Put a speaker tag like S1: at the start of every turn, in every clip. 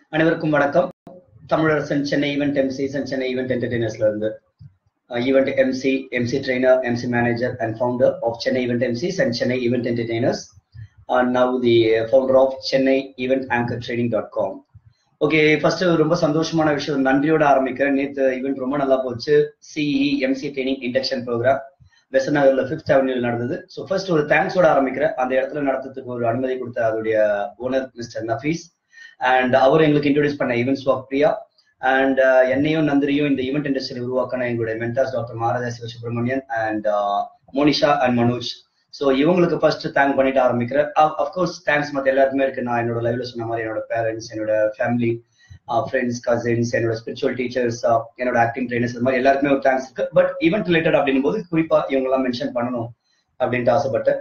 S1: அனைவருக்கும் வணக்கம் Tamilarasan Chennai event MCs and Chennai event என்டர்டைனர்ஸ்ல இருந்து event MC MC trainer MC manager and founder of Chennai event MCs and Chennai event entertainers now the founder of Chennai event anchor training dot com okay first ரொம்ப சந்தோஷமான விஷயம் நன்றியோட ஆரம்பிக்கிறேன் நேற்று ஈவெண்ட் ரொம்ப நல்லா போச்சு CE MC training induction program west நகர்ல ஃபிஃப்த் அவென்யூல நடந்தது ஸோ ஃபர்ஸ்ட் ஒரு தேங்க்ஸோட ஆரம்பிக்கிறேன் அந்த இடத்துல நடத்துறதுக்கு ஒரு அனுமதி கொடுத்த அதோடைய ஓனர் மிஸ்டர் நஃபீஸ் அண்ட் அவர் எங்களுக்கு இன்ட்ரோடியூஸ் பண்ண ஈவெண்ட்ஸ் ஆஃப் பிரியா அண்ட் என்னையும் நந்திரியும் இந்த ஈவெண்ட் இண்டஸ்ட்ரி உருவாக்கின எங்களுடைய mentors doctor Maratha Sivasubramanian and Monisha and Manoj so இவங்களுக்கு ஃபர்ஸ்ட் தேங்க் பண்ணிட்டு ஆரம்பிக்கிறேன் அஃப்கோர்ஸ் தேங்க்ஸ் மற்ற எல்லாருக்குமே இருக்கு நான் என்னோட லைவ்ல சொன்ன மாதிரி என்னோட பேரண்ட்ஸ் என்னோட ஃபேமிலி ஃப்ரெண்ட்ஸ் கசின்ஸ் என்னோட ஸ்பிரிச்சுவல் டீச்சர்ஸ் என்னோட ஆக்டிங் ட்ரைனர்ஸ் இது மாதிரி எல்லாருக்குமே ஒரு தேங்க்ஸ் இருக்கு பட் ஈவெண்ட் ரிலேட்டட் அப்படின்னும் போது குறிப்பா இவங்கெல்லாம் மென்ஷன் பண்ணணும் அப்படின்ட்டு ஆசைப்பட்டேன்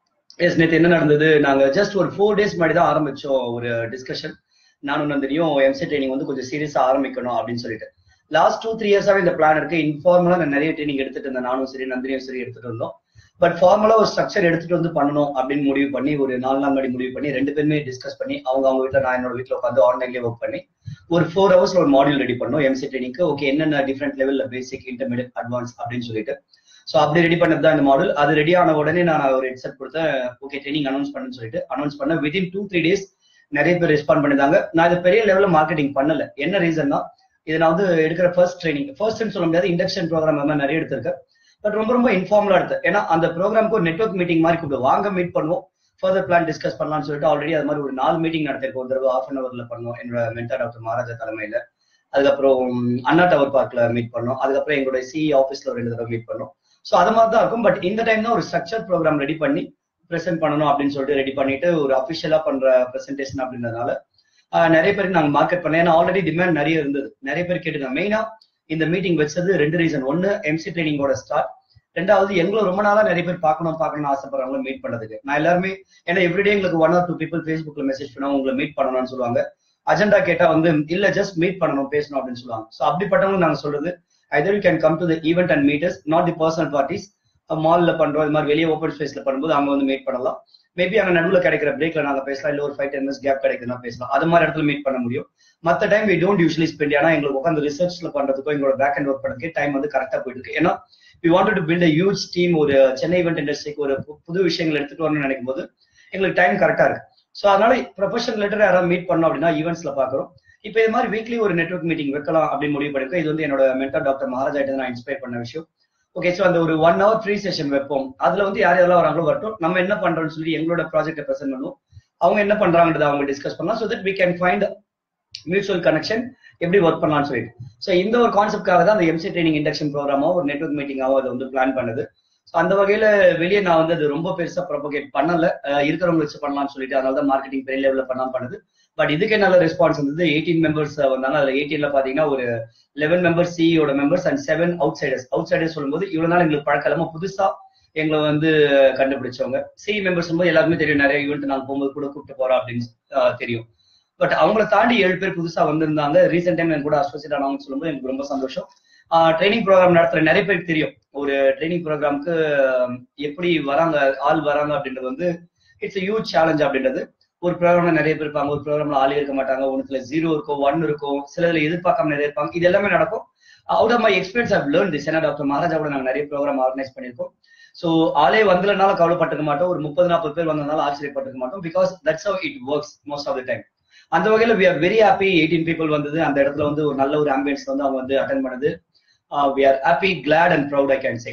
S1: எஸ் நேற்று என்ன நடந்தது நாங்க ஜஸ்ட் ஒரு ஃபோர் டேஸ் முன்னாடி தான் ஆரம்பிச்சோம் ஒரு டிஸ்கஷன் நானும் நந்தினியும் எம்சி ட்ரைனிங் வந்து கொஞ்சம் சீரியஸா ஆரம்பிக்கணும் அப்படின்னு சொல்லிட்டு லாஸ்ட் டூ த்ரீ இயர்ஸாவே இந்த பிளான் இருக்கு இன்ஃபார்மலா நான் நிறைய ட்ரைனிங் எடுத்துட்டு இருந்தேன் நானும் சரி நந்தினியும் சரி எடுத்துட்டு இருந்தோம் பட் ஃபார்மலா ஒரு ஸ்ட்ரக்சர் எடுத்துட்டு வந்து பண்ணணும் அப்படின்னு முடிவு பண்ணி ஒரு நாலு நாள் முன்னாடி முடிவு பண்ணி ரெண்டு பேருமே டிஸ்கஸ் பண்ணி அவங்க அவங்க வீட்டில் நான் என்னோட வீட்டில் உட்காந்து ஆன்லைன்லேயே ஒர்க் பண்ணி ஒரு ஃபோர் ஹவர்ஸ்ல ஒரு மாடியூல் ரெடி பண்ணோம் எம்சி ட்ரைனிங்க்கு ஓகே என்னென்ன டிஃப்ரெண்ட் லெவல்ல பேசிக் இன்டர்மீடியட் அட்வான்ஸ் அப்படின்னு சொல்லிட்டு ஸோ அப்படி ரெடி பண்ணது தான் இந்த மாடல் அது ரெடி ஆன உடனே நான் ஒரு ஹெட்செட் கொடுத்தேன் ஓகே ட்ரைனிங் அனௌன்ஸ் பண்ணுன்னு சொல்லிட்டு அனௌன்ஸ் பண்ண வித்தின் டூ த்ரீ டேஸ் நிறைய பேர் ரெஸ்பாண்ட் பண்ணிருந்தாங்க நான் இது பெரிய லெவலில் மார்க்கெட்டிங் பண்ணல என்ன ரீசன்னா இது நான் வந்து எடுக்கிற ஃபர்ஸ்ட் ட்ரைனிங் ஃபர்ஸ்ட்னு சொல்ல முடியாது இண்டக்ஷன் ப்ரோக்ராம் மாதிரி நிறைய எடுத்திருக்கேன் பட் ரொம்ப ரொம்ப இன்ஃபார்மலா எடுத்தேன் ஏன்னா அந்த ப்ரோக்ராம்க்கு ஒரு நெட்ஒர்க் மீட்டிங் மாதிரி கூப்பிட்டு வாங்க மீட் பண்ணுவோம் ஃபர்தர் பிளான் டிஸ்கஸ் பண்ணலாம்னு சொல்லிட்டு ஆல்ரெடி அது மாதிரி ஒரு நாலு மீட்டிங் நடத்திருக்கோம் ஒரு தடவை ஹாஃப் அன் அவர்ல பண்ணோம் என்னோட மென்டர் டாக்டர் மகாராஜா தலைமையில அதுக்கப்புறம் அண்ணா டவர் பார்க்ல மீட் பண்ணோம் அதுக்கப்புறம் எங்களுடைய சிஇ ஆஃபீஸ்ல ஒரு ரெண்டு தடவை மீட் பண்ணோம் ஸோ அது மாதிரி தான் இருக்கும் பட் இந்த டைம் தான் ஒரு ஸ்ட்ரக்சர் ப்ரோக்ராம் ரெடி பண்ணி ப்ரெசென்ட் பண்ணணும் அப்படின்னு சொல்லிட்டு ரெடி பண்ணிட்டு ஒரு அஃபிஷியலா பண்ற ப்ரெசென்டேஷன் அப்படின்றதுனால நிறைய பேருக்கு நாங்கள் மார்க்கெட் பண்ணேன் ஏன்னா ஆல்ரெடி டிமாண்ட் நிறைய இருந்தது நிறைய பேர் கேட்டுருந்தாங்க மெயினா இந்த மீட்டிங் வச்சது ரெண்டு ரீசன் ஒன்னு எம்சி ட்ரைனிங்கோட ஸ்டார்ட் ரெண்டாவது எங்களும் ரொம்ப நாளா நிறைய பேர் பார்க்கணும் பார்க்கணும்னு ஆசைப்படுறவங்க மீட் பண்ணதுக்கு நான் எல்லாருமே ஏன்னா எவ்ரிடே எங்களுக்கு ஒன் ஆர் டூ பீப்புள் ஃபேஸ்புக்ல மெசேஜ் பண்ணா உங்களை மீட் பண்ணணும்னு சொல்லுவாங்க அஜெண்டா கேட்டா வந்து இல்ல ஜஸ்ட் மீட் பண்ணணும் பேசணும் அப்படின்னு சொல்லுவாங்க ஸோ அப்படிப்பட்டவங்க நாங்க சொல்றது either you can come to the event and meters not the personal parties மால்ல பண்றோம் இது மாதிரி வெளியே ஓப்பன் ஸ்பேஸ்ல பண்ணும்போது அங்க வந்து மீட் பண்ணலாம் மேபி அங்க நடுவில் கிடைக்கிற பிரேக்ல நாங்க பேசலாம் இல்ல ஒரு ஃபைவ் டென் மினிட்ஸ் கேப் கிடைக்குதுன்னா பேசலாம் அது மாதிரி இடத்துல மீட் பண்ண முடியும் மற்ற time we don't usually spend ஏன்னா எங்களுக்கு உட்காந்து ரிசர்ச்ல பண்றதுக்கும் எங்களோட பேக் அண்ட் ஒர்க் பண்ணுறதுக்கு டைம் வந்து கரெக்டா போயிட்டு இருக்கு ஏன்னா we wanted to build a huge team ஒரு சென்னை ஈவெண்ட் இண்டஸ்ட்ரிக்கு ஒரு புது விஷயங்கள் எடுத்துட்டு வரணும்னு நினைக்கும் போது எங்களுக்கு டைம் கரெக்டா இருக்கு ஸோ அதனால ப்ரொஃபஷனல் ரிலேட்டட் யாராவது மீட் பண்ணோம் அப்படின்னா ஈவெண்ட்ஸ்ல பாக்குறோம் இப்போ இது மாதிரி வீக்லி ஒரு நெட்ஒர்க் மீட்டிங் வைக்கலாம் அப்படின்னு முடிவு பண்ணிருக்கோம் இது வந்து என்னோட மென்டர் டாக்டர் மகாராஜா நான் இன்ஸ்பயர் பண்ண விஷயம் ஓகே ஸோ அந்த ஒரு ஒன் ஹவர் ஃப்ரீ செஷன் வைப்போம் அதுல வந்து யார் யாரெல்லாம் வராங்களோ வரட்டும் நம்ம என்ன பண்றோம்னு சொல்லி எங்களோட ப்ராஜெக்டை ப்ரெசென்ட் பண்ணுவோம் அவங்க என்ன பண்றாங்கன்றத அவங்க டிஸ்கஸ் பண்ணலாம் so that we can find mutual connection எப்படி ஒர்க் பண்ணலாம்னு சொல்லிட்டு ஸோ இந்த ஒரு கான்செப்ட்காக தான் அந்த எம்சி ட்ரைனிங் இண்டக்ஷன் ப்ரோக்ராமோ ஒரு நெட்ஒர்க் மீட்டிங்காவோ அதை வந்து பிளான் பண்ணுது ஸோ அந்த வகையில வெளியே நான் வந்து அது ரொம்ப பெருசா ப்ரொபகேட் பண்ணல இருக்கிறவங்க வச்சு பண்ணலாம்னு சொல்லிட்டு அதனால தான் மார்க்கெட்டிங் பெரிய லெவலில் பண்ணலாம் பண்ணுது பட் இதுக்கே நல்ல ரெஸ்பான்ஸ் வந்தது எயிட்டீன் மெம்பர்ஸ் வந்தாங்க அதுல எயிட்டீன்ல பாத்தீங்கன்னா ஒரு லெவன் மெம்பர்ஸ் சிஇயோட members and seven outsiders outsiders சொல்லும்போது இவ்வளவு நாள் எங்களுக்கு பழக்கம் இல்லாம புதுசா எங்களை வந்து கண்டுபிடிச்சவங்க சிஇ மெம்பர்ஸ் போது எல்லாருமே தெரியும் நிறைய ஈவெண்ட் நாங்க போகும்போது கூட கூப்பிட்டு போறோம் அப்படின்னு தெரியும் பட் அவங்கள தாண்டி ஏழு பேர் புதுசா வந்திருந்தாங்க ரீசெண்ட் டைம் என் கூட அசோசியேட் ஆனவங்க சொல்லும்போது எனக்கு ரொம்ப சந்தோஷம் ட்ரைனிங் ப்ரோக்ராம் நடத்துற நிறைய பேருக்கு தெரியும் ஒரு ட்ரைனிங் ப்ரோக்ராம்க்கு எப்படி வராங்க ஆள் வராங்க அப்படின்றது வந்து இட்ஸ் ஹியூஜ் சேலஞ்ச் அப்படின்றது ஒரு ப்ரோக்ராம்ல நிறைய பேர் இருப்பாங்க ஒரு ப்ரோக்ராம்ல ஆளே இருக்க மாட்டாங்க ஒன்றுல ஜீரோ இருக்கும் ஒன் இருக்கும் சிலதுல எதிர்பார்க்காம நிறைய இருப்பாங்க இது எல்லாமே நடக்கும் out of my experience how learn this ஏன்னா டாக்டர் மகாராஜா கூட நாங்கள் நிறைய ப்ரோக்ராம் ஆர்கனைஸ் பண்ணியிருக்கோம் ஸோ ஆளே வந்ததுனால கவலைப்பட்டுக்க மாட்டோம் ஒரு முப்பது நாற்பது பேர் வந்ததுனால ஆச்சரியப்பட்டுக்க மாட்டோம் because that's how it works most of the time அந்த வகையில we are very happy eighteen people வந்தது அந்த இடத்துல வந்து ஒரு நல்ல ஒரு ஆம்பியன்ஸ் வந்து அவங்க வந்து அட்டன் பண்ணது we are happy glad and proud I can say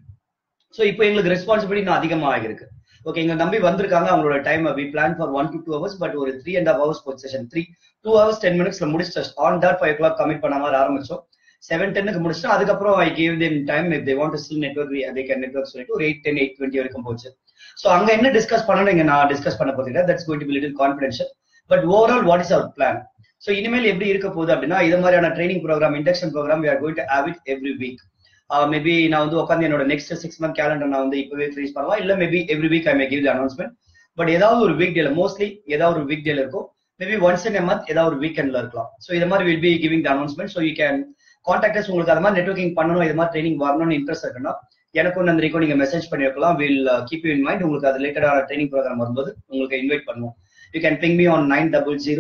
S1: so இப்போ எங்களுக்கு ரெஸ்பான்சிபிலிட்டி இன்னும் அதிகமாக ஆகிருக்கு ஓகே எங்க நம்பி வந்திருக்காங்க அவங்களோட time we plan for one to two hours but ஒரு த்ரீ அண்ட் ஹாஃப் ஹவர்ஸ் போச்சு session three two hours ten மினிட்ஸ்ல முடிச்சு on dot five o'clock commit பண்ண மாதிரி ஆரம்பிச்சோம் செவன் டென்னுக்கு முடிச்சுட்டு அதுக்கப்புறம் I gave them time if they want still network அதே கேன் நெட்ஒர்க் சொல்லிட்டு ஒரு எயிட் டென் எயிட் டுவெண்ட்டி வரைக்கும் போச்சு ஸோ அங்க என்ன டிஸ்கஸ் பண்ணணும் இங்க நான் டிஸ்கஸ் பண்ண போறீங்க that's going to be little confidential but overall what is our plan so இனிமேல் எப்படி இருக்க போகுது அப்படின்னா இது மாதிரியான training program induction program we are going to have it every week maybe நான் வந்து உட்காந்து என்னோட நெக்ஸ்ட் சிக்ஸ் மந்த் கேலண்டர் நான் வந்து இப்பவே ஃப்ரீஸ் பண்ணலாம் இல்ல maybe every week I may give the announcement but ஏதாவது ஒரு வீக் டேல மோஸ்ட்லி ஏதாவது ஒரு வீக் டேல இருக்கும் maybe once in a month ஏதாவது ஒரு வீக்கெண்ட்ல இருக்கலாம் ஸோ இது மாதிரி will be giving the announcement so you can contact us உங்களுக்கு அது மாதிரி நெட்ஒர்க்கிங் பண்ணணும் இது மாதிரி ட்ரைனிங் வரணும்னு இன்ட்ரெஸ்ட் இருக்குன்னா எனக்கும் நந்திரிக்கும் நீங்க மெசேஜ் பண்ணிருக்கலாம் will keep you in mind உங்களுக்கு அது ரிலேட்டடான ட்ரைனிங் ப்ரோக்ராம் வரும்போது உங்களுக்கு இன்வைட் பண்ணுவோம் you can ping me on nine double zero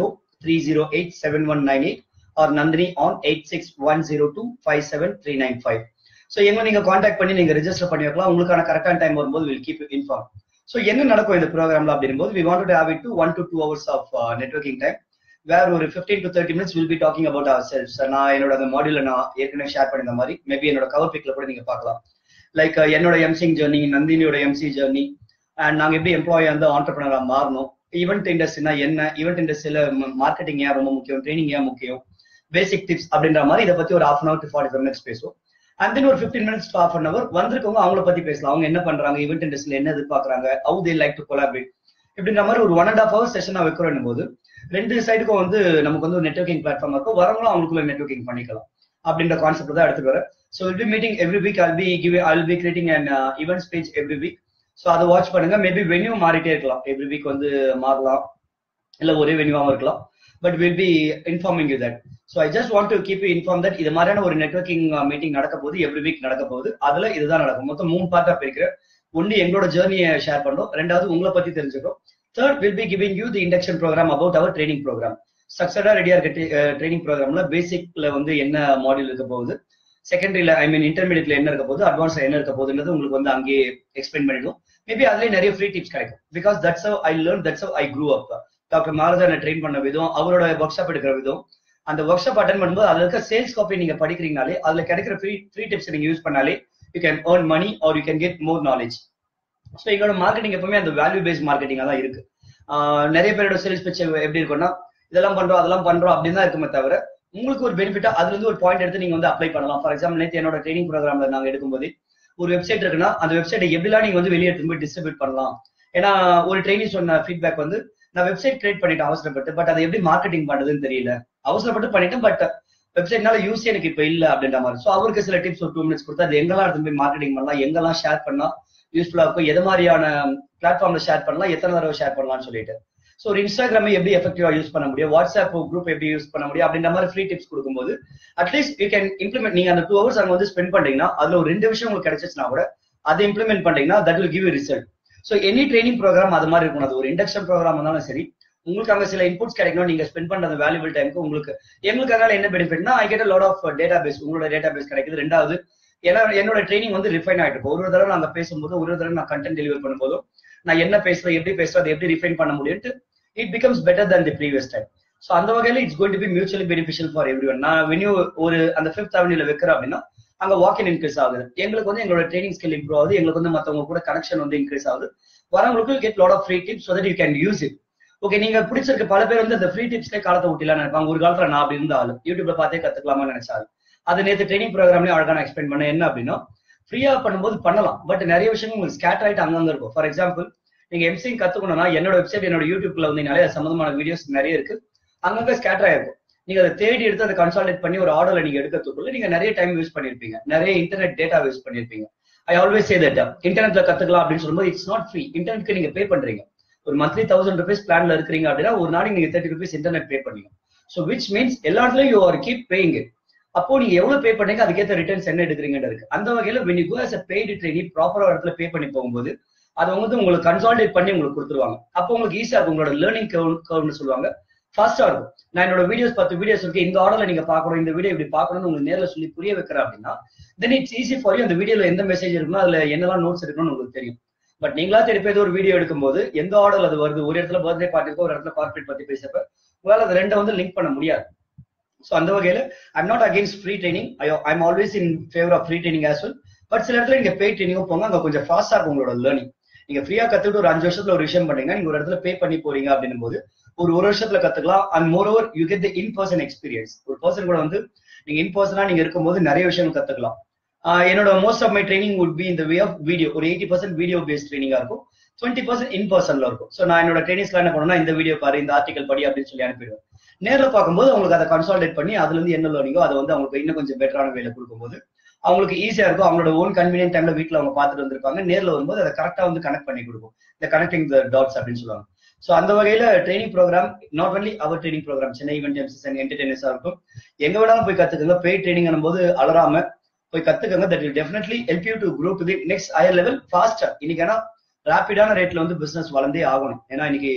S1: three zero eight seven one nine eight or Nandini on eight six one zero two five seven three nine five so எங்க நீங்க contact பண்ணி நீங்க register பண்ணி வைக்கலாம் உங்களுக்கான கரெக்டான time வரும்போது will keep inform so என்ன நடக்கும் இந்த ப்ரோக்ராம்ல அப்படிங்கும்போது we want to have it to one to two hours of networking time வேற ஒரு fifteen to thirty minutes will be talking about our selves நான் என்னோட அந்த மாடியூல நான் ஏற்கனவே ஷேர் பண்ணிருந்த மாதிரி மேபி என்னோட கவர் பிக்ல கூட நீங்க பார்க்கலாம் லைக் என்னோட எம்சிங் ஜெர்னி நந்தினியோட எம்சி ஜெர்னி அண்ட் நாங்க எப்படி எம்ப்ளாயா வந்து ஆண்டர்பிரினரா மாறணும் ஈவெண்ட் இண்டஸ்ட்ரினா என்ன ஈவெண்ட் இண்டஸ்ட்ரியில மார்க்கெட்டிங் ஏன் ரொம்ப முக்கியம் ட்ரைனிங் ஏன் முக்கியம் பேசிக் டிப்ஸ் அப்படின்ற மாதிரி இதை பத்தி ஒரு half an hour to forty five minutes பேசுவோம் அண்ட் தென் ஒரு fifteen minutes to half an hour வந்திருக்கவங்க அவங்கள பத்தி பேசலாம் அவங்க என்ன பண்றாங்க ஈவெண்ட் இண்டஸ்ட்ரியில என்ன எதிர்பார்க்கறாங்க how they like to collaborate இப்படின்ற மாதிரி ஒரு one and half hour session வைக்கிறோம் போது ரெண்டு சைடுக்கும் வந்து நமக்கு வந்து ஒரு நெட்ஒர்க்கிங் பிளாட்ஃபார்ம் இருக்கும் வரவங்களும் அவங்களுக்குள்ள நெட்ஒர்க்கிங் பண்ணிக்கலாம் அப்படின்ற கான்செப்ட் தான் எடுத்துட்டு வரேன் so will be meeting every week will be give will be creating and events page every week so அதை வாட்ச் பண்ணுங்க மேபி வென்யூ மாறிட்டே இருக்கலாம் எவ்ரி வீக் வந்து மாறலாம் இல்ல ஒரே வென்யூவாகவும் இருக்கலாம் but will be informing you that so I just want to keep you inform that இது மாதிரியான ஒரு நெட்ஒர்க்கிங் மீட்டிங் நடக்க போது எவ்ரி வீக் நடக்க போகுது அதுல இதுதான் நடக்கும் மொத்தம் மூணு பார்ட்டா பிரிக்கிறேன் ஒன்னு எங்களோட ஜேர்னியை ஷேர் பண்றோம் ரெண்டாவது உங்களை பத்தி தெரிஞ்சுக்கிறோம் third will be giving you the induction program about our training program சக்சடா ரெடியா இருக்க ட்ரைனிங் ப்ரோக்ராம்ல பேசிக்ல வந்து என்ன மாடியூல் இருக்க போகுது செகண்டரியில ஐ மீன் இன்டர்மீடியட்ல என்ன இருக்க போகுது அட்வான்ஸ்ல என்ன இருக்க போகுதுன்றது உங்களுக்கு வந்து அங்கேயே எக்ஸ்பிளைன் பண்ணிடும் மேபி அதுலயே நிறைய ஃப்ரீ டிப்ஸ் கிடைக்கும் because that's I learn that's I grew up doctor மாரதனை ட்ரெயின் பண்ண விதம் அவரோட ஒர்க் ஷாப் எடுக்கிற விதம் அந்த ஒர்க் ஷாப் அட்டன் பண்ணும்போது அதுல இருக்க சேல்ஸ் காப்பி நீங்க படிக்கிறீங்கனாலே அதுல கிடைக்கிற ஃப்ரீ ஃப்ரீ டிப்ஸ் நீங்க யூஸ் பண்ணாலே you can earn money or you can get more knowledge so எங்களோட மார்க்கெட்டிங் எப்பவுமே அந்த வேல்யூ பேஸ்ட் மார்க்கெட்டிங்கா தான் இருக்கு நிறைய பேரோட சேல்ஸ் பிச் எப்படி இருக்கும்னா இதெல்லாம் பண்றோம் அதெல்லாம் பண்றோம் அப்படின்னு தான் இருக்குமே தவிர உங்களுக்கு ஒரு பெனிஃபிட்டா அதுல இருந்து ஒரு பாயிண்ட் எடுத்து நீங்க வந்து அப்ளை பண்ணலாம் ஃபார் எக்ஸாம்பிள் நேற்று என்னோட ட்ரைனிங் ப்ரோக்ராம்ல நாங்க எடுக்கும்போது ஒரு வெப்சைட் இருக்குன்னா அந்த வெப்சைட்டை எப்படிலாம் நீங்க வந்து வெளியே எடுத்து போய் டிஸ்ட்ரிபியூட் பண்ணலாம் ஏன்னா ஒரு ட்ரைனிங் சொன்ன ஃபீட்பேக் வந்து நான் வெப்சைட் கிரியேட் பண்ணிட்டு அவசரப்பட்டு பட் அதை எப்படி மார்க்கெட்டிங் பண்றதுன்னு தெரியல அவசரப்பட்டு பண்ணிட்டேன் பட் வெப்சைட்னால யூஸ் எனக்கு இப்ப இல்ல அப்படின்ற மாதிரி ஸோ அவருக்கு சில டிப்ஸ் ஒரு டூ மினிட்ஸ் கொடுத்து அது எங்கெல்லாம் எடுத்து போய் மார்க்கெட்டிங் பண்ணலாம் எங்கெல்லாம் ஷேர் பண்ணலாம் யூஸ்ஃபுல்லா இருக்கும் எது மாதிரியான பிளாட்ஃபார்ம்ல ஷேர் பண்ணலாம் எத்தனை தடவை ஷேர் பண்ணலாம்னு சொல்லிட்டு ஸோ ஒரு இன்ஸ்டாகிராமை எப்படி எஃபெக்டிவா யூஸ் பண்ண முடியும் வாட்ஸ்அப் குரூப் எப்படி யூஸ் பண்ண முடியும் அப்படின்ற மாதிரி ஃப்ரீ டிப்ஸ் கொடுக்கும்போது அட்லீஸ்ட் யூ கேன் இம்ப்ளிமெண்ட் நீங்க அந்த டூ ஹவர்ஸ் அங்க வந்து ஸ்பெண்ட் பண்றீங்கன்னா அதுல ஒரு ரெண்டு விஷயம் உங்களுக்கு கிடைச்சிச்சுன்னா கூட அதை இம்ப்ளிமெண்ட் பண்றீங்கன்னா that will give you result so any training program அது மாதிரி இருக்கும் அது ஒரு இண்டக்ஷன் ப்ரோக்ராம் இருந்தாலும் சரி உங்களுக்கு அங்க சில இன்புட்ஸ் கிடைக்கணும் நீங்க ஸ்பெண்ட் பண்ற அந்த வேல்யூபிள் டைமுக்கு உங்களுக்கு எங்களுக்கு அதனால என்ன பெனிஃபிட்னா I get lot of data base உங்களோட டேட்டா பேஸ் கிடைக்குது ரெண்டாவது ஏன்னா என்னோட ட்ரைனிங் வந்து ரிஃபைன் ஆயிட்டு இருக்கும் ஒரு தடவை நாங்க பேசும்போது ஒரு தடவை நான் கண்டென்ட் டெலிவர் பண்ணும்போதும் நான் என்ன பேசுறேன் எப்படி பேசுறேன் அதை எப்படி ரிஃபைன் பண்ண முடியும்ட்டு it becomes better than the previous time so அந்த வகையில it's going to be mutually beneficial for everyone நான் வெனியூ ஒரு அந்த ஃபிஃப்த் அவென்யூல வைக்கிறேன் அப்படின்னா அங்க வாக் இன் இன்க்ரீஸ் ஆகுது எங்களுக்கு வந்து எங்களோட ட்ரைனிங் ஸ்கில் இம்ப்ரூவ் ஆகுது எங்களுக்கு வந்து மத்தவங்க கூட கனெக்ஷன் வந்து இன்க்ரீஸ் ஆகுது வரவங்களுக்கு get lot of free tips so that you can use it okay நீங்க பிடிச்சிருக்க பல பேர் வந்து அந்த ஃப்ரீ டிப்ஸ்லேயே காலத்தை விட்டலாம் நினைப்பாங்க ஒரு காலத்துல நான் அப்படி இருந்தாலும் யூடியூப்ல பார்த்தே கத்துக்கலாமா நினைச்சாலும் அது நேற்று ட்ரைனிங் ப்ரோக்ராம்லயே அழகா நான் எக்ஸ்பிளைன் பண்ண என்ன அப்படின்னா ஃப்ரீயா பண்ணும்போது பண்ணலாம் பட் நிறைய விஷயங்கள் உங்களுக்கு ஸ்கேட்டர் ஆயிட்டு அங்கங்க இருக்கும் ஃபார் எக்ஸாம்பிள் நீங்க எம்சிங் கத்துக்கணும்னா என்னோட வெப்சைட் என்னோட யூடியூப்ல வந்தீங்கனாலே அது சம்பந்தமான வீடியோஸ் நிறைய இருக்கு அங்கங்க ஸ்கேட்டர் ஆயிருக்கும் நீங்க அதை தேடி எடுத்து அதை கன்சால்டேட் பண்ணி ஒரு ஆர்டர்ல நீங்க எடுக்கிறதுக்குள்ள நீங்க நிறைய டைம் யூஸ் பண்ணிருப்பீங்க நிறைய இன்டர்நெட் டேட்டா யூஸ் பண்ணிருப்பீங்க ஐ ஆல்வேஸ் சே தட் இன்டர்நெட்ல கத்துக்கலாம் அப்படின்னு சொல்லும்போது இட்ஸ் நாட் ஃப்ரீ இன்டர்நெட்க்கு நீங்க பே பண்றீங்க ஒரு மந்த்லி தௌசண்ட் ருபீஸ் பிளான்ல இருக்கிறீங்க அப்படின்னா ஒரு நாளைக்கு நீங்க தேர்ட்டி ருபீஸ் இன்டர்நெட் பே பண்ணீங்க ஸோ விச் மீன்ஸ் எல்லா இடத்துலயும் you are keep paying it அப்போ நீங்க எவ்வளவு பே பண்ணீங்க அதுக்கேற்ற ரிட்டர்ன்ஸ் என்ன எடுக்கிறீங்கன்னு இருக்கு அந்த வகையில when you go as a paid trainee ப்ராப்பரா இடத்துல பே பண்ணி போகும்போது அதை வந்து உங்களுக்கு கன்சால்டேட் பண்ணி உங்களுக்கு கொடுத்துருவாங்க அப்போ உங்களுக்கு ஈஸியா இருக்கும் உங்களோட லேர்னிங் கர்வ்னு சொல்லுவாங்க ஃபாஸ்டா இருக்கும் நான் என்னோட வீடியோஸ் பத்து வீடியோஸ் இருக்கு இந்த ஆர்டர்ல நீங்க பாக்கணும் இந்த வீடியோ இப்படி பாக்கணும்னு உங்களுக்கு நேரில் சொல்லி புரிய வைக்கிறேன் அப்படின்னா then it's easy for you அந்த வீடியோல எந்த மெசேஜ் இருக்குமோ அதுல என்னெல்லாம் நோட்ஸ் இருக்கணும்னு உங்களுக்கு தெரியும் பட் நீங்களா திருப்பி ஏதோ ஒரு வீடியோ எடுக்கும்போது எந்த ஆர்டர் அது வருது ஒரு இடத்துல பர்த்டே பார்ட்டி இருக்கும் ஒரு இடத்துல கார்பரேட் பத்தி பேசப்ப உங்களால அது ரெண்டை வந்து லிங்க் பண்ண முடியாது ஸோ அந்த வகையில I'm not against free training I I'm always in favour of free training as well but சில இடத்துல நீங்க பே ட்ரைனிங்கும் போங்க அங்க கொஞ்சம் ஃபாஸ்டா இருக்கும் உங்களோட லேர்னிங் நீங்க ஃப்ரீயா கத்துக்கிட்டு ஒரு அஞ்சு வருஷத்துல ஒரு விஷயம் பண்ணீங்க நீங்க ஒரு இடத்துல பே பண்ணி போறீங்க அப்படின்னும் போது ஒரு ஒரு வருஷத்துல கத்துக்கலாம் and more over you get the in person experience ஒரு பர்சன் கூட வந்து நீங்க இன் பர்சனா நீங்க இருக்கும்போது நிறைய விஷயங்கள் கத்துக்கலாம் என்னோட most of my training would be இந்த வே ஆஃப் வீடியோ ஒரு எயிட்டி பர்சன்ட் வீடியோ பேஸ்ட் ட்ரைனிங்கா இருக்கும் டுவெண்ட்டி பர்சன்ட் இன் பர்சன்ல இருக்கும் ஸோ நான் என்னோட ட்ரைனிங்ஸ்ல என்ன பண்ணுவேன்னா இந்த வீடியோ பாரு இந்த ஆர்டிகல் படி அப்படின்னு சொல்லி அனுப்பிடுவேன் நேரில் பார்க்கும்போது அவங்களுக்கு அதை கன்சால்டேட் பண்ணி அதுல இருந்து என்ன லேர்னிங்கோ அதை வந்து அவங்களுக்கு இன்னும் கொஞ்சம் பெட்டரான வேலை கொடுக்கும்போது அவங்களுக்கு ஈஸியா இருக்கும் அவங்களோட ஓன் கன்வீனியன்ட் டைம்ல வீட்டுல அவங்க பார்த்துட்டு வந்திருப்பாங்க நேரில் வரும்போது அதை கரெக்டா வந்து கனெக்ட் பண்ணி கொடுக்கும் இந்த கனெக்டிங் த டாட்ஸ் அப்படின்னு சொல்லுவாங்க ஸோ அந்த வகையில training program not only our training program Chennai event MCs and என்டர்டைனர்ஸா இருக்கும் எங்க வேணாலும் போய் கத்துக்கங்க பெய்ட் ட்ரைனிங் போது அலராம போய் கத்துக்கங்க that will definitely help you to grow to the next higher level faster இன்னைக்கு ஏன்னா ரேப்பிடான ரேட்ல வந்து பிசினஸ் வளர்ந்தே ஆகணும் ஏன்னா இன்னைக்கு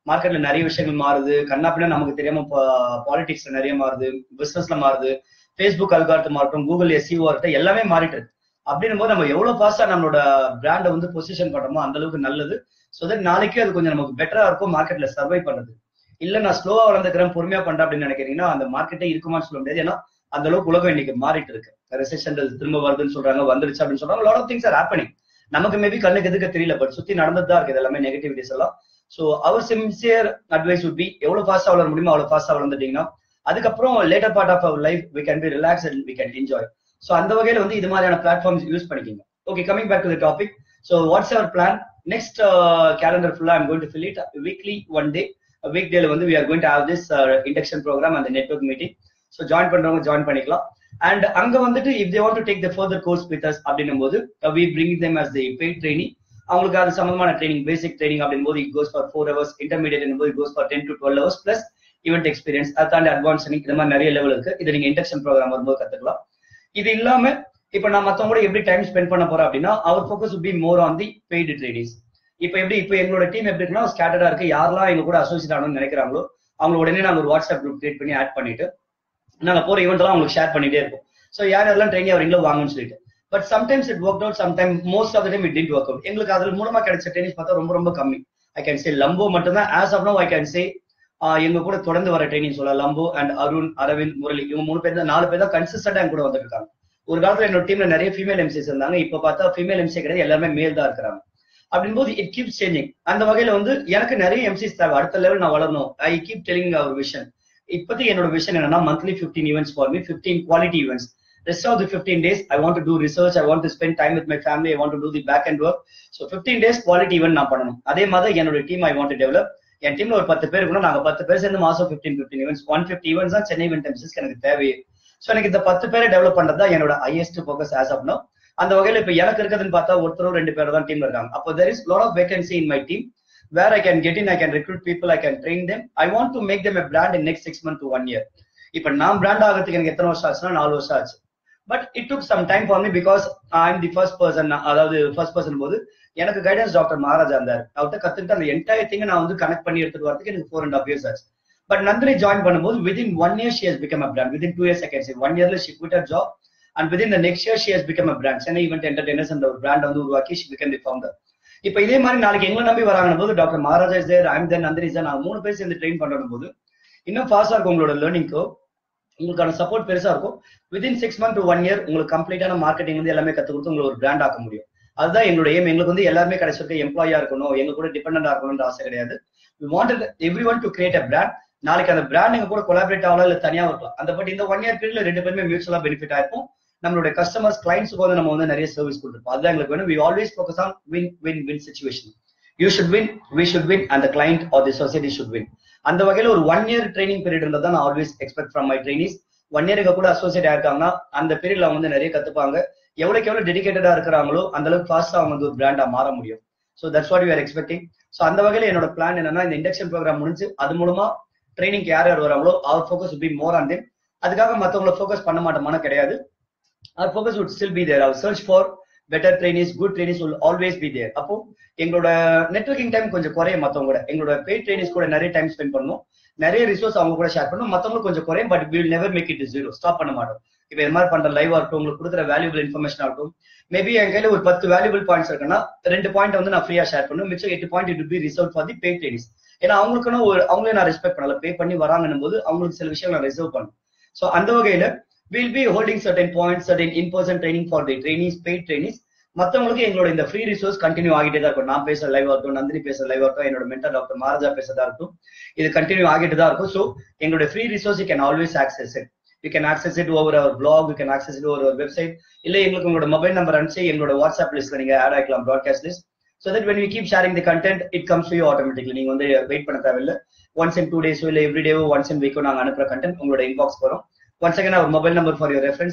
S1: மார்க்கெட்ல நிறைய விஷயங்கள் மாறுது கண்ணாப்பினா நமக்கு தெரியாம பாலிடிக்ஸ்ல நிறைய மாறுது பிசினஸ்ல மாறுது ஃபேஸ்புக் அல்காரத்து மாறட்டும் கூகுள் எஸ்இஓ இருக்கட்டும் எல்லாமே மாறிட்டு இருக்கு அப்படின்னும் போது நம்ம எவ்வளவு ஃபாஸ்டா நம்மளோட பிராண்டை வந்து பொசிஷன் பண்றோமோ அந்த அளவுக்கு நல்லது ஸோ தட் நாளைக்கு அது கொஞ்சம் நமக்கு பெட்டரா இருக்கும் மார்க்கெட்ல சர்வை பண்ணுறது இல்ல நான் ஸ்லோவா வளர்ந்துக்கிறேன் பொறுமையா பண்றேன் அப்படின்னு நினைக்கிறீங்கன்னா அந்த மார்க்கெட்டே இருக்குமான்னு சொல்ல முடியாது ஏன்னா அந்த அளவுக்கு உலகம் இன்னைக்கு மாறிட்டு இருக்கு ரெசெஷன் திரும்ப வருதுன்னு சொல்றாங்க வந்துருச்சு அப்படின்னு சொல்றாங்க lot of things are happening நமக்கு மேபி கண்ணுக்கு எதுக்கு தெரியல பட் சுத்தி நடந்துட்டு தான் இருக்கு இது எல்லாமே நெகட்டிவிட்டிஸ் எல்லாம் so our sincere advice would be எவ்வளவு ஃபாஸ்டா வளர முடியுமோ அவ்வளவு ஃபாஸ்டா வளர்ந்துட்டீங்கன்னா அதுக்கப்புறம் later part of our life we can be relax and we can enjoy so அந்த வகையில வந்து இது மாதிரியான பிளாட்ஃபார்ம்ஸ் யூஸ் பண்ணிக்கிங்க okay coming back to the topic so what's our plan next calendar ஃபுல்லா I'm going to fill it weekly one day week டேல வந்து we are going to have this induction program அந்த network meeting so join பண்றவங்க join பண்ணிக்கலாம் and அங்க வந்துட்டு if they want to take the further course with us அப்படின்னும் போது we bring them as the paid training அவங்களுக்கு அது சம்பந்தமான ட்ரைனிங் பேசிக் ட்ரைனிங் அப்படின் போது it goes for four hours intermediate போது goes for ten to twelve hours plus event experience அதை தாண்டி அட்வான்ஸ் இந்த மாதிரி நிறைய லெவல் இருக்கு இது நீங்க இண்டக்ஷன் ப்ரோக்ராம் வரும்போது கத்துக்கலாம் இது இல்லாம இப்ப நான் மத்தவங்க கூட எப்படி டைம் ஸ்பெண்ட் பண்ண போறேன் அப்படின்னா our focus be more on the paid tradings இப்ப எப்படி இப்ப எங்களோட டீம் எப்படி இருக்குன்னா ஸ்கேட்டர்டா இருக்கு யாரெல்லாம் எங்க கூட அசோசியேட் ஆகணும்னு நினைக்கிறாங்களோ அவங்க உடனே நாங்க ஒரு வாட்ஸ்அப் குரூப் கிரியேட் பண்ணி ஆட் பண்ணிட்டு நாங்க போற ஈவெண்ட் எல்லாம் அவங்களுக்கு ஷேர் பண்ணிட்டே இருப்போம் ஸோ யார் யாரெல்லாம் ட்ரெயினி அவங்களோ வாங்கன்னு சொல்லிட்டு but sometimes it work out sometime most of time it did work out எங்களுக்கு அதுல மூலமா கிடைச்ச ட்ரைனிங்ஸ் பார்த்தா ரொம்ப ரொம்ப கம்மி ஐ கேன் சே லம்போ மட்டும் தான் as of now I can say எங்க கூட தொடர்ந்து வர ட்ரைனிங் சொல்லலாம் லம்போ அண்ட் அருண் அரவிந்த் முரளி இவங்க மூணு பேர் தான் நாலு பேர் தான் கன்சிஸ்டன்டா என் கூட வந்துருக்காங்க ஒரு காலத்துல என்னோட டீம்ல நிறைய ஃபீமேல் எம்சிஸ் இருந்தாங்க இப்ப பார்த்தா ஃபீமேல் எம்சி கிடையாது எல்லாமே மேல் தான் இருக்கிறாங்க அப்படின் போது இட் கீப் சேஞ்சிங் அந்த வகையில வந்து எனக்கு நிறைய எம்சிஸ் தேவை அடுத்த லெவல் நான் வளரணும் I keep telling our vision இப்போதைக்கு என்னோட விஷன் என்னன்னா monthly fifteen events for me fifteen quality events rest of the 15 days i want to do research i want to spend time with my family i want to do the back end work so 15 days quality event நான் பண்ணணும் அதே மாதிரி என்னோட team I want to develop என் டீம்ல ஒரு பத்து பேர் இருக்கணும் நாங்க பத்து பேர் சேர்ந்து மாசம் fifteen fifteen events one fifty events தான் சென்னை இவெண்ட் எம்சிஸ்க்கு எனக்கு தேவை ஸோ எனக்கு இந்த பத்து பேரை டெவலப் பண்றது தான் என்னோட highest focus as of now அந்த வகையில இப்ப எனக்கு இருக்கிறதுன்னு பார்த்தா ஒருத்தரோ ரெண்டு பேர் தான் டீம்ல இருக்காங்க அப்போ there is lot of vacancy in my team where I can get in I can recruit people I can train them I want to make them a brand in next six month to one year இப்ப நான் brand ஆகிறதுக்கு எனக்கு எத்தனை வருஷம் ஆச்சுன்னா நாலு வருஷம் ஆச்சு but it took some time for me because I am the first person அதாவது ஃபர்ஸ்ட் பர்சன் போது எனக்கு கைடன்ஸ் டாக்டர் மகாராஜா இருந்தார் அவர்கிட்ட கத்துக்கிட்டு அந்த என்டையர் திங் நான் வந்து கனெக்ட் பண்ணி எடுத்துட்டு வரதுக்கு எனக்கு ஃபோர் அண்ட் ஆஃப் இயர்ஸ் ஆச்சு பட் நந்தினி ஜாயின் பண்ணும்போது within one year she has become a brand within two years seconds one இயர்ல she quit her job and within the next year she has become a brand Chennai event entertainers அந்த ஒரு brand வந்து உருவாக்கி she become the founder இப்ப இதே மாதிரி நாளைக்கு எங்களை நம்பி வராங்க போது doctor Maharaja is there I'm then Nandini sir நான் மூணு பேர் சேர்ந்து ட்ரெயின் பண்ணும் போது இன்னும் ஃபாஸ்டா இருக்கும் உங்களோட லேர்னிங்க்கோ உங்களுக்கான சப்போர்ட் பெருசா இருக்கும் within six month to one year உங்களுக்கு கம்ப்ளீட்டான மார்க்கெட்டிங் வந்து எல்லாமே கத்து கொடுத்து உங்களுக்கு ஒரு பிராண்ட் ஆக்க முடியும் அதுதான் எங்களோட எய்ம் எங்களுக்கு வந்து எல்லாருமே கிடைச்சிருக்க எம்ப்ளாயா இருக்கணும் எங்க கூட டிபெண்டா இருக்கணும்ன்ற ஆசை கிடையாது we wanted every one to create a brand நாளைக்கு அந்த பிராண்ட் எங்க கூட கொலாபரேட் ஆகலாம் இல்ல தனியா இருக்கலாம் அந்த பட் இந்த ஒன் இயர் பீரியட்ல ரெண்டு பேருமே மியூச்சுவலா பெனிஃபிட் ஆயிருக்கும் நம்மளுடைய கஸ்டமர்ஸ் கிளைண்ட்ஸுக்கு வந்து நம்ம வந்து நிறைய சர்வீஸ் கொடுத்துருப்போம் அதுதான் எங்களுக்கு வேணும் we always focus on win win win situation you should win we should win அந்த client or the society should win அந்த வகையில ஒரு ஒன் இயர் ட்ரைனிங் பீரியட் இருந்தால் நான் always expect from my trainees one இயருக்கு கூட அசோசியேட் ஆயிருக்காங்கன்னா அந்த பீரியட்ல அவங்க வந்து நிறைய கத்துப்பாங்க எவ்வளவுக்கு எவ்வளவு டெடிகேட்டடா இருக்கிறாங்களோ அந்த அளவுக்கு ஃபாஸ்டா அவங்க வந்து ஒரு பிராண்டா மாற முடியும் so that's what you are expecting so அந்த வகையில என்னோட பிளான் என்னன்னா இந்த இண்டக்ஷன் ப்ரோக்ராம் முடிஞ்சு அது மூலமா ட்ரைனிங் யார் யார் வராங்களோ our focus be more on them அதுக்காக மற்றவங்கள ஃபோக்கஸ் பண்ண மாட்டோமான கிடையாது our focus would still be there our search for better trainees good trainees will always be there அப்போ எங்களோட நெட்ஒர்க்கிங் டைம் கொஞ்சம் குறையும் மத்தவங்க கூட எங்களோட பெய்ட் ட்ரைனிஸ் கூட நிறைய டைம் ஸ்பெண்ட் பண்ணுவோம் நிறைய ரிசோர்ஸ் அவங்க கூட ஷேர் பண்ணும் மத்தவங்களுக்கு கொஞ்சம் குறையும் but will never make it zero stop பண்ண மாட்டோம் இப்போ இது மாதிரி பண்ற லைவ் ஆகட்டும் உங்களுக்கு கொடுக்குற வேல்யூபிள் இன்ஃபர்மேஷன் ஆகட்டும் மேபி என் கையில ஒரு பத்து வேல்யூபிள் பாயிண்ட்ஸ் இருக்குன்னா ரெண்டு பாயிண்ட் வந்து நான் ஃப்ரீயா ஷேர் பண்ணுவேன் மிச்சம் எட்டு point it be reserve for the paid trainees ஏன்னா அவங்களுக்குன்னு ஒரு அவங்களே நான் ரெஸ்பெக்ட் பண்ணல பே பண்ணி வராங்கன்னும் போது அவங்களுக்கு சில விஷயம் நான் ரிசர்வ் பண்ணும் ஸோ அந்த வகையில will be holding certain points certain in person training for the trainees paid trainees மத்தவங்களுக்கு எங்களோட இந்த ஃப்ரீ ரிசோர்ஸ் கண்டினியூ ஆகிட்டே தான் இருக்கும் நான் பேசுற லைவ் ஆகட்டும் நந்தினி பேசுற லைவ் ஆகட்டும் என்னோட மென்டர் டாக்டர் மகாராஜா பேசுறதா இருக்கும் இது கண்டினியூ ஆகிட்டு தான் இருக்கும் ஸோ எங்களோட free resource you can always access it you can access it over our blog you can access it over website இல்ல எங்களுக்கு உங்களோட மொபைல் நம்பர் அனுப்பிச்சு எங்களோட வாட்ஸ்அப் லிஸ்ட்ல நீங்க ஆட் ஆகிக்கலாம் broadcast list so that when we keep sharing the content it comes to you automatically நீங்க வந்து வெயிட் பண்ண தேவையில்லை ஒன்ஸ் இன் டூ டேஸோ இல்லை எவ்ரி டேவோ ஒன்ஸ் இன் வீக்கோ நாங்கள் அனுப்புற கண்டென்ட் உங்களோட இன்பாக்ஸ் வரும் once again our mobile number for your reference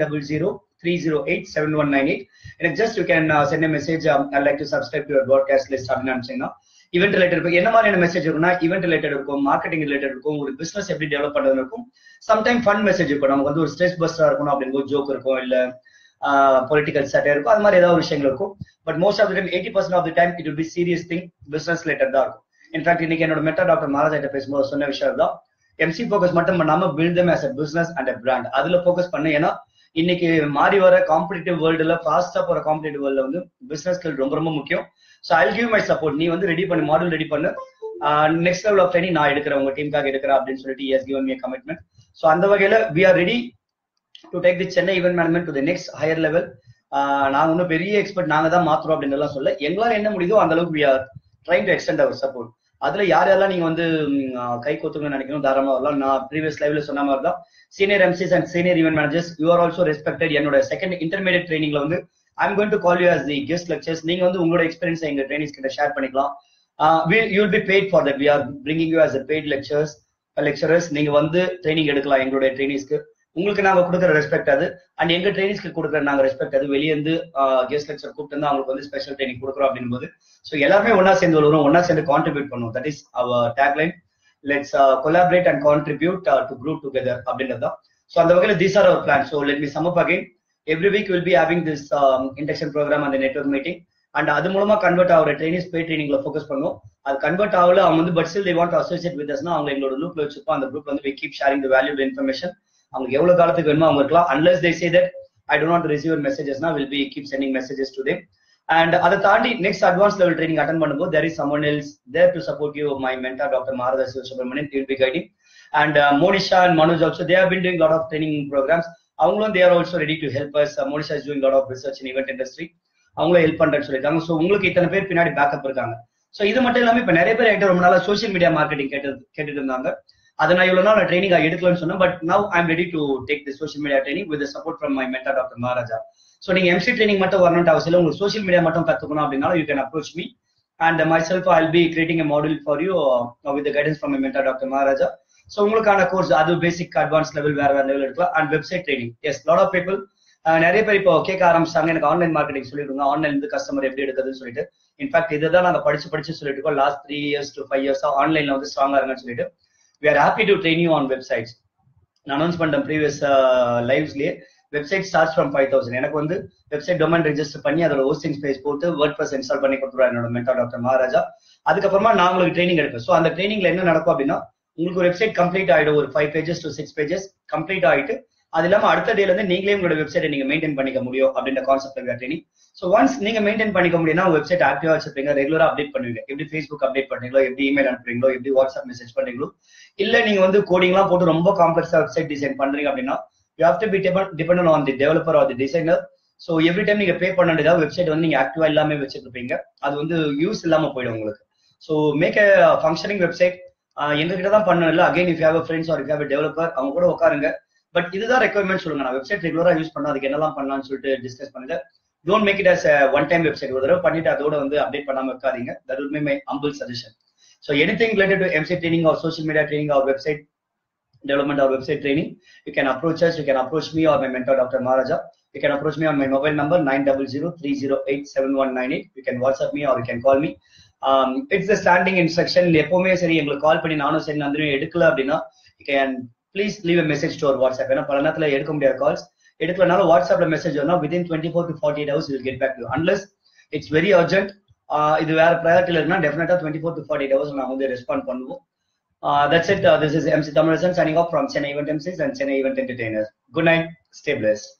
S1: 900-308-7198 and just you can uh, send a message um, i'd like to subscribe to your broadcast list அப்படின்னு நினைச்சீங்கன்னா event related இருக்கும் என்ன மாதிரியான message இருக்கும்னா இவெண்ட் ரிலேட்டட் இருக்கும் marketing related இருக்கும் ஒரு business எப்படி டெவலப் பண்றது இருக்கும் சம்டைம் ஃபன் மெசேஜ் இருக்கும் நமக்கு வந்து ஒரு ஸ்ட்ரெஸ் பஸ்டரா இருக்கணும் அப்படின்னு ஒரு ஜோக் இருக்கும் இல்ல பொலிட்டிக்கல் சட்டை இருக்கும் அது மாதிரி ஏதாவது விஷயங்கள் இருக்கும் but most of time eighty percent of the time it will be serious thing business related தான் இருக்கும் இன்ஃபேக்ட் இன்னைக்கு என்னோட மெட்டா டாக்டர் மகாராஜா பேசும்போது சொன்ன விஷயம் தான் எம்சி ஃபோக்கஸ் மட்டும் பண்ணாம build them as a business and a brand அதுல ஃபோக்கஸ் பண்ணு ஏன்னா இன்னைக்கு மாறி வர காம்படிட்டிவ் வேர்ல்டுல ஃபாஸ்டா போற காம்படிட்டிவ் வேர்ல்ட்ல வந்து பிசினஸ் ஸ்கில் ரொம்ப ரொம்ப முக்கியம் so I give my support நீ வந்து ரெடி பண்ணு மாடல் ரெடி பண்ணு நெக்ஸ்ட் லெவல் ஆஃப் ட்ரைனிங் நான் எடுக்கிறேன் உங்க டீமுக்காக எடுக்கிறேன் அப்படின்னு சொல்லிட்டு yes given me commitment so அந்த வகையில we are ready to take the Chennai event management to the next higher level நாங்க ஒன்றும் பெரிய எக்ஸ்பர்ட் நாங்க தான் மாத்துறோம் அப்படின்னு எல்லாம் சொல்ல எங்களால என்ன முடியுதோ அந்த அளவுக்கு we are trying to extend our support அதுல யார் யாரெல்லாம் நீங்க வந்து கை கொத்துங்கன்னு நினைக்கணும் தாராளமா வரலாம் நான் ப்ரீவியஸ் லைவ்ல சொன்ன மாதிரி தான் senior MCs and senior event managers you are also respected என்னோட செகண்ட் இன்டர்மீடியட் ட்ரைனிங்ல வந்து I'm going to call you as the guest lectures நீங்க வந்து உங்களோட எக்ஸ்பீரியன்ஸ் எங்க ட்ரைனிங்ஸ் கிட்ட ஷேர் பண்ணிக்கலாம் you will be paid for that we are bringing you as a paid lectures lecturers நீங்க வந்து ட்ரைனிங் எடுக்கலாம் எங்களுடைய ட்ரைனிங்ஸ்க்கு உங்களுக்கு நாங்க கொடுக்குற ரெஸ்பெக்ட் அது அண்ட் எங்க ட்ரைனிங்ஸ்க்கு கொடுக்குற நாங்க ரெஸ்பெக்ட் அது வெளியே இருந்து கெஸ்ட் லெக்சர் கூப்பிட்டு வந்து அவங்களுக்கு வந்து ஸ்பெஷல் ட்ரைனிங் கொடுக்குறோம் அப்படின் போது ஸோ எல்லாருமே ஒன்னா சேர்ந்து வருவோம் ஒன்னா சேர்ந்து கான்ட்ரிபியூட் பண்ணுவோம் that is our tagline let's collaborate and contribute to group together அப்படின்றது தான் ஸோ அந்த வகையில் these are our plan so let me sum up again every week will be having this induction program அந்த network meeting and அது மூலமா convert ஆகிற trainings பே ட்ரைனிங்ல focus பண்ணுவோம் அது கன்வெர்ட் ஆகல அவங்க வந்து but still they want associate with அஸ்னா அவங்க எங்களோட லூப்ல வச்சிருப்போம் அந்த குரூப் வந்து we keep sharing the value information அவங்க எவ்வளவு காலத்துக்கு வேணுமோ அவங்க இருக்கலாம் unless they say that I do not receive மெசேஜஸ்னா will be keep sending messages to them and அதை தாண்டி next advance level training attend பண்ணும்போது there is someone else there to support you my mentor doctor Maratha Sivasubramanian will B guiding and Monisha and Manoj also they have been doing lot of training programs அவங்களும் they're also ready to help us Monisha is doing lot of research in event industry அவங்களும் help பண்றேன்னு சொல்லியிருக்காங்க so உங்களுக்கு இத்தனை பேர் பின்னாடி backup இருக்காங்க so இது மட்டும் இல்லாம இப்ப நிறைய பேர் என்கிட்ட ரொம்ப நாளா சோஷியல் மீடியா மார்க்கெட்டிங் கேட்டு கேட்டுட்டு இருந்தாங்க அதை நான் இவ்வளவு நாள் ட்ரைனிங் எடுக்கலன்னு சொன்னேன் but now I'm ready to take the social media training with support from my mentor doctor Maharaja so நீங்க எம்சி ட்ரைனிங் மட்டும் வரணும்னு அவசியம் இல்லை உங்களுக்கு சோஷியல் மீடியா மட்டும் கத்துக்கணும் அப்படின்னாலும் you can approach me and myself I be creating a model for you with guidance from my mentor doctor Maharaja so உங்களுக்கான கோர்ஸ் அது பேசிக் அட்வான்ஸ் லெவல் வேற வேற லெவல் எடுக்கலாம் and website training yes lot of people நிறைய பேர் இப்போ கேட்க ஆரம்பிச்சாங்க எனக்கு ஆன்லைன் மார்க்கெட்டிங் சொல்லிடுங்க ஆன்லைன் இருந்து கஸ்டமர் எப்படி எடுக்கிறதுன்னு சொல்லிட்டு இன்ஃபேக்ட் இதுதான் நாங்க படிச்சு படிச்சு சொல்லிட்டு இருக்கோம் last three years to five years ஆன்லைன்ல வந்து ஸ்ட்ராங்கா இருங்கன்னு சொல்லிட்டு we are happy to train you on websites நான் அனௌன்ஸ் பண்ண ப்ரீவியஸ் லைவ்ஸ்லயே website start from five thousand எனக்கு வந்து வெப்சைட் டொமைன் ரெஜிஸ்டர் பண்ணி அதோட ஹோஸ்டிங் ஸ்பேஸ் போட்டு வேர்ட் ப்ளஸ் இன்ஸ்டால் பண்ணி கொடுத்துருவாரு என்னோட மென்டா டாக்டர் மகாராஜா அதுக்கப்புறமா நான் உங்களுக்கு ட்ரைனிங் எடுப்பேன் ஸோ அந்த ட்ரைனிங்ல என்ன நடக்கும் அப்படின்னா உங்களுக்கு ஒரு வெப்சைட் கம்ப்ளீட் ஆயிடும் ஒரு five pages to six pages complete ஆயிட்டு அது இல்லாம அடுத்த டேல இருந்து நீங்களே உங்களோட வெப்சைட்டை நீங்க மெயின்டைன் பண்ணிக்க முடியும் அப்படின்ற கான்செப்ட் ட்ரைனிங் ஸோ ஒன்ஸ் நீங்க மெயின்டைன் பண்ணிக்க முடியும்னா உங்க வெப்சைட் ஆக்டிவா வச்சிருப்பீங்க ரெகுலரா அப்டேட் பண்ணுவீங்க எப்படி ஃபேஸ்புக் அப்டேட் பண்றீங்களோ எப்படி இமெயில் அனுப்புறீங்களோ எப்படி வாட்ஸ்அப் மெசேஜ் பண்றீங்களோ இல்ல நீங்க வந்து கோடிங்லாம் போட்டு ரொம்ப காம்ப்ளெக்ஸா வெப்சைட் டிசைன் பண்றீங்க அப்படின்னா you have to be depend on the developer or the designer so every time நீங்க பே பண்ண வேண்டியதா வெப்சைட் வந்து நீங்க ஆக்டிவா இல்லாம வச்சிருப்பீங்க அது வந்து யூஸ் இல்லாம போயிடும் உங்களுக்கு so make a functioning website எங்க கிட்ட தான் பண்ணணும் இல்லை again if have friends or if have developer அவங்க கூட உட்காருங்க பட் இதுதான் ரெக்குவயர்மெண்ட் சொல்லுங்க நான் வெப்சைட் ரெகுலரா யூஸ் பண்ண அதுக்கு என்னெல்லாம் பண்ணலாம்னு சொல்லிட்டு டிஸ்கஸ் பண்ணுங்க don't make it as one time website ஒரு தடவை பண்ணிட்டு அதோட வந்து அப்டேட் பண்ணாம இருக்காதீங்க that will my humble suggestion so anything related to MC training or social media training or website development or website training, you can approach us. You can approach me or my mentor, Dr. Maharaja. You can approach me on my mobile number 900-308-7198. You can WhatsApp me or you can call me. Um, it's the standing instruction. எப்பவுமே சரி எங்களுக்கு கால் பண்ணி நானும் சரி நந்தினியும் எடுக்கல அப்படின்னா you can please leave a message to our WhatsApp. ஏன்னா பல நேரத்தில் எடுக்க முடியாத கால்ஸ் எடுக்கலனாலும் வாட்ஸ்அப்ல மெசேஜ் வரணும் within 24 to 48 hours will get back to you. Unless it's very urgent. இது வேற ப்ரையாரிட்டியில் இருக்குன்னா டெஃபினட்டா twenty four to forty eight hours நான் வந்து ரெஸ்பாண்ட் பண்ணுவோம் Uh, that's it. Uh, this is MC Thamarasan signing off from Chennai Event MCs and Chennai Event Entertainers. Good night. Stay blessed.